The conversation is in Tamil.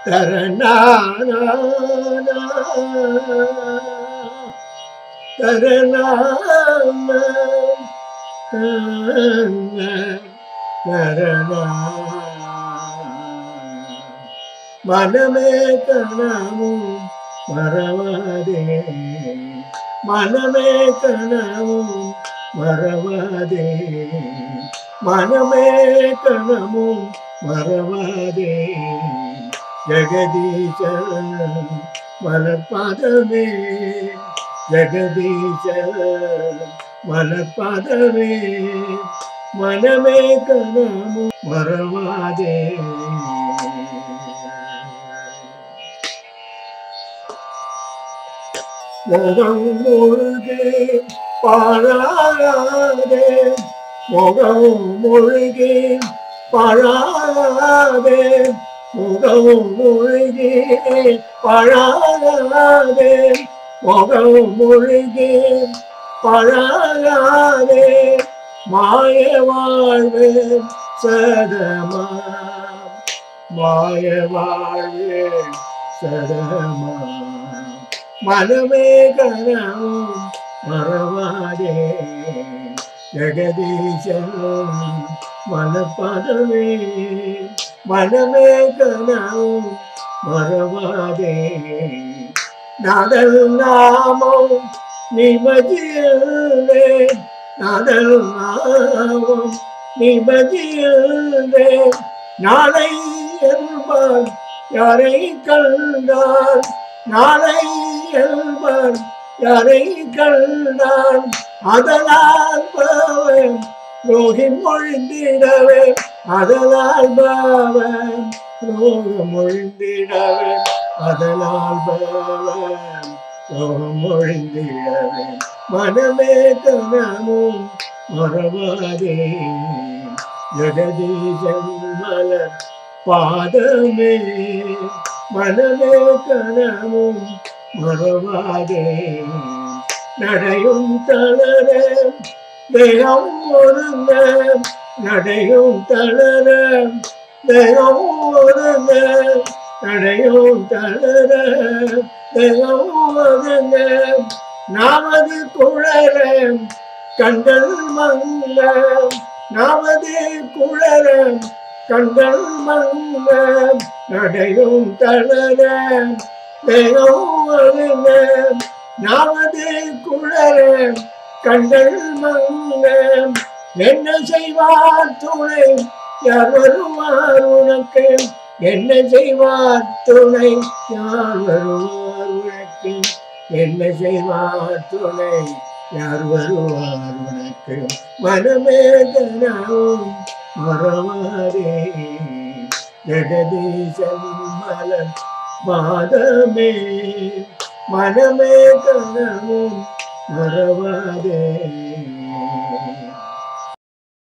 தரணானா தரணானா தரணா மனமே கனவும் மறவாதே மனமே கனவும் மறவாதே மனமே கனவும் மறவாதே ஜெகதீச மலர்பாதமே ஜெகதீச மலர்பாதமே மனமே கனவும் மறவாதே முகம் முழுகி பாழாதே முகம் முழுகி பாழாதே முகம் முழுகி பாழாதே முகம் முழுகி பாழாதே மாய வாழ்வு சதமா மாய வாழ்வு சதமா மனமே கனவும் மறவாதே ஜெகதீசன் மனப்பதமே மனமே கனவும் மறவாதே நாதல் நாமம் நிமதியில்லே நாதல் நாமம் நிமதியில்லே நாளை என்பார் யாரை கண்டார் நாளை என்பார் யாரை கண்டான் அதனால் பவன் ரோகி மொழிந்திடவே அதனால் பவன் ரோகம் மொழிந்திடவே அதனால் பவன் ரோகம் மொழிந்திடவே மனமே கனமும் மறவாதே ஜெகதீசன் மலர் பாதமே மனமே கனமும் மறவாதே நடையும் தளர தேகம் ஒருங்க நடையும் தளர தேகம் ஒருங்க நடையும் தளர தேகம் ஒருங்க நாமது குழற கண்கள் மங்க நாமது குழற கண்கள் மங்க நடையும் தளர தேகம் நாமது குழற கண்கள் மங்க என்ன செய்வார் துணை யார் வருவார் உனக்கு என்ன செய்வார் துணை யார் வருவார் உனக்கு என்ன செய்வார் துணை யார் வருவார் உனக்கு மனமே கனவும் மறவாதே ஜெகதீசன் மலர் பாதமே மனமே கனவும் மறவாதே